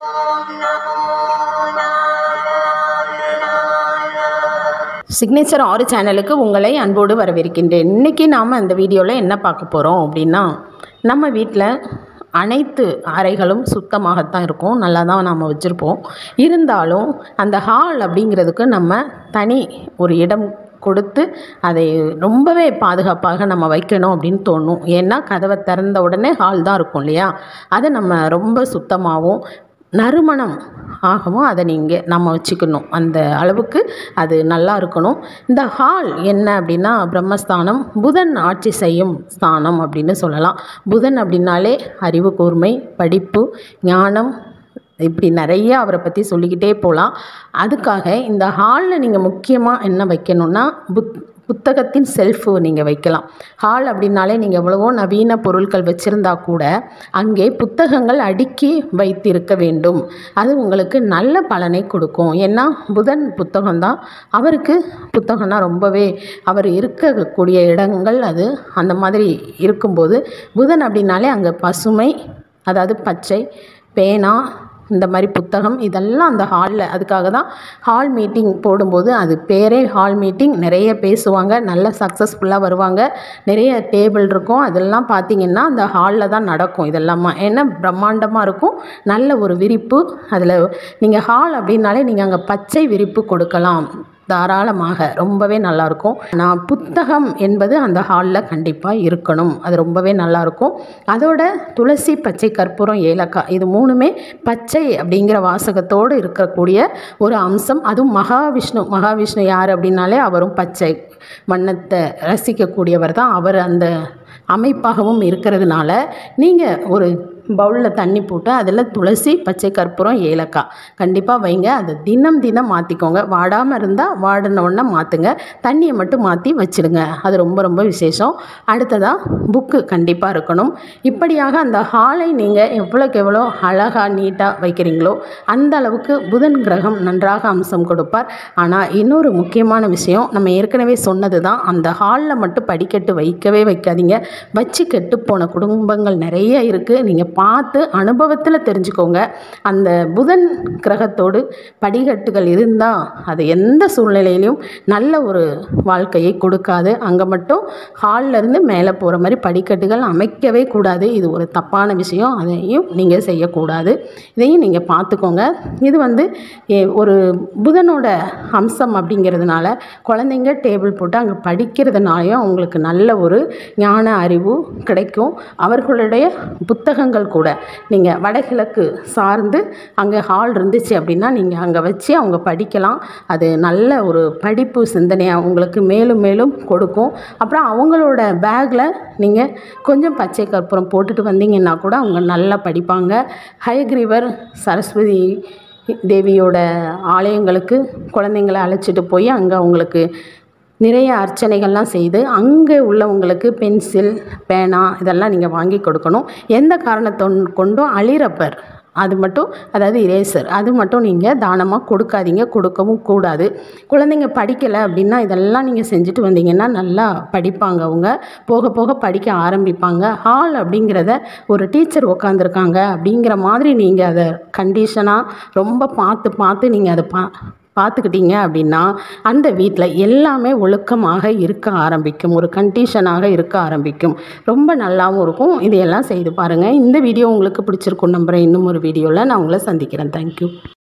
signature ஆறு சேனலுக்கு உங்களை அன்போடு வரவேற்கின்றேன் இன்றைக்கி நாம் இந்த வீடியோவில் என்ன பார்க்க போகிறோம் அப்படின்னா நம்ம வீட்டில் அனைத்து அறைகளும் சுத்தமாகத்தான் இருக்கும் நல்லா தான் நாம் வச்சுருப்போம் இருந்தாலும் அந்த ஹால் அப்படிங்கிறதுக்கு நம்ம தனி ஒரு இடம் கொடுத்து அதை ரொம்பவே பாதுகாப்பாக நம்ம வைக்கணும் அப்படின்னு தோணும் ஏன்னா கதவை திறந்த உடனே ஹால் தான் இருக்கும் இல்லையா அதை நம்ம ரொம்ப சுத்தமாகவும் நறுமணம் ஆகவும் அதை நீங்கள் நம்ம வச்சுக்கணும் அந்த அளவுக்கு அது நல்லா இருக்கணும் இந்த ஹால் என்ன அப்படின்னா பிரம்மஸ்தானம் புதன் ஆட்சி செய்யும் ஸ்தானம் அப்படின்னு சொல்லலாம் புதன் அப்படின்னாலே அறிவு கூர்மை படிப்பு ஞானம் இப்படி நிறைய அவரை பற்றி சொல்லிக்கிட்டே போகலாம் அதுக்காக இந்த ஹாலில் நீங்கள் முக்கியமாக என்ன வைக்கணும்னா புத் புத்தகத்தின் செல்ஃபு நீங்கள் வைக்கலாம் ஹால் அப்படின்னாலே நீங்கள் எவ்வளவோ நவீன பொருட்கள் வச்சுருந்தா கூட அங்கே புத்தகங்கள் அடுக்கி வைத்திருக்க வேண்டும் அது உங்களுக்கு நல்ல பலனை கொடுக்கும் ஏன்னா புதன் புத்தகம்தான் அவருக்கு புத்தகம்னா ரொம்பவே அவர் இருக்கக்கூடிய இடங்கள் அது அந்த மாதிரி இருக்கும்போது புதன் அப்படின்னாலே அங்கே பசுமை அதாவது பச்சை பேனா இந்த மாதிரி புத்தகம் இதெல்லாம் அந்த ஹாலில் அதுக்காக தான் ஹால் மீட்டிங் போடும்போது அது பேரே ஹால் மீட்டிங் நிறைய பேசுவாங்க நல்ல சக்ஸஸ்ஃபுல்லாக வருவாங்க நிறைய டேபிள் இருக்கும் அதெல்லாம் பார்த்திங்கன்னா அந்த ஹாலில் தான் நடக்கும் இதெல்லாமா ஏன்னா பிரம்மாண்டமாக இருக்கும் நல்ல ஒரு விரிப்பு அதில் நீங்கள் ஹால் அப்படின்னாலே நீங்கள் அங்கே பச்சை விரிப்பு கொடுக்கலாம் தாராளமாக ரொம்பவே நல்லாயிருக்கும் நான் புத்தகம் என்பது அந்த ஹாலில் கண்டிப்பாக இருக்கணும் அது ரொம்பவே நல்லாயிருக்கும் அதோட துளசி பச்சை கற்பூரம் ஏலக்காய் இது மூணுமே பச்சை அப்படிங்கிற வாசகத்தோடு இருக்கக்கூடிய ஒரு அம்சம் அதுவும் மகாவிஷ்ணு மகாவிஷ்ணு யார் அப்படின்னாலே அவரும் பச்சை வண்ணத்தை ரசிக்கக்கூடியவர் தான் அவர் அந்த அமைப்பாகவும் இருக்கிறதுனால நீங்கள் ஒரு பவுலில் தண்ணி போட்டு அதில் துளசி பச்சை கற்பூரம் ஏலக்காய் கண்டிப்பாக வைங்க அதை தினம் தினம் மாற்றிக்கோங்க வாடாமல் இருந்தால் வாடின உடனே மாற்றுங்க தண்ணியை மட்டும் மாற்றி வச்சுடுங்க அது ரொம்ப ரொம்ப விசேஷம் அடுத்ததாக புக்கு கண்டிப்பாக இருக்கணும் இப்படியாக அந்த ஹாலை நீங்கள் எவ்வளோக்கு எவ்வளோ அழகாக நீட்டாக வைக்கிறீங்களோ அந்த அளவுக்கு புதன் கிரகம் நன்றாக அம்சம் கொடுப்பார் ஆனால் இன்னொரு முக்கியமான விஷயம் நம்ம ஏற்கனவே சொன்னது தான் அந்த ஹாலில் மட்டும் படிக்கட்டு வைக்கவே வைக்காதீங்க வச்சு கெட்டு போன குடும்பங்கள் நிறைய இருக்குது நீங்கள் பார்த்து அனுபவத்தில் தெரிஞ்சுக்கோங்க அந்த புதன் கிரகத்தோடு படிக்கட்டுகள் இருந்தால் அது எந்த சூழ்நிலையிலையும் நல்ல ஒரு வாழ்க்கையை கொடுக்காது அங்கே மட்டும் ஹாலில் இருந்து மேலே போகிற மாதிரி படிக்கட்டுகள் அமைக்கவே கூடாது இது ஒரு தப்பான விஷயம் அதையும் நீங்கள் செய்யக்கூடாது இதையும் நீங்கள் பார்த்துக்கோங்க இது வந்து ஏ- ஒரு புதனோட அம்சம் அப்படிங்கிறதுனால குழந்தைங்க டேபிள் போட்டு அங்கே படிக்கிறதுனாலையும் அவங்களுக்கு நல்ல ஒரு ஞான அறிவு கிடைக்கும் அவர்களுடைய புத்தகங்கள் கூட நீங்கள் வடகிழக்கு சார்ந்து அங்கே ஹால் இருந்துச்சு அப்படின்னா நீங்கள் அங்கே வச்சு அவங்க படிக்கலாம் அது நல்ல ஒரு படிப்பு சிந்தனையாக உங்களுக்கு மேலும் மேலும் கொடுக்கும் அப்புறம் அவங்களோட பேக்கில் நீங்கள் கொஞ்சம் பச்சை கற்பூரம் போட்டுட்டு வந்தீங்கன்னா கூட அவங்க நல்லா படிப்பாங்க ஹயக்ரீவர் சரஸ்வதி தேவியோட ஆலயங்களுக்கு குழந்தைங்களை அழைச்சிட்டு போய் அங்கே அவங்களுக்கு நிறைய அர்ச்சனைகள்லாம் செய்து அங்கே உள்ளவங்களுக்கு பென்சில் பேனா இதெல்லாம் நீங்கள் வாங்கி கொடுக்கணும் எந்த காரணத்தை கொண்டும் அழிரப்பர் அது மட்டும் அதாவது இரேசர் அது மட்டும் நீங்கள் தானமாக கொடுக்காதீங்க கொடுக்கவும் கூடாது குழந்தைங்க படிக்கலை அப்படின்னா இதெல்லாம் நீங்கள் செஞ்சுட்டு வந்தீங்கன்னா நல்லா படிப்பாங்க அவங்க போக போக படிக்க ஆரம்பிப்பாங்க ஹால் அப்படிங்கிறத ஒரு டீச்சர் உட்காந்துருக்காங்க அப்படிங்கிற மாதிரி நீங்கள் அதை கண்டிஷனாக ரொம்ப பார்த்து பார்த்து நீங்கள் அதை பா பார்த்துக்கிட்டீங்க அப்படின்னா அந்த வீட்டில் எல்லாமே ஒழுக்கமாக இருக்க ஆரம்பிக்கும் ஒரு கண்டிஷனாக இருக்க ஆரம்பிக்கும் ரொம்ப நல்லாவும் இருக்கும் இதையெல்லாம் செய்து பாருங்கள் இந்த வீடியோ உங்களுக்கு பிடிச்சிருக்கும் நம்புகிறேன் இன்னும் ஒரு வீடியோவில் நான் உங்களை சந்திக்கிறேன் தேங்க்யூ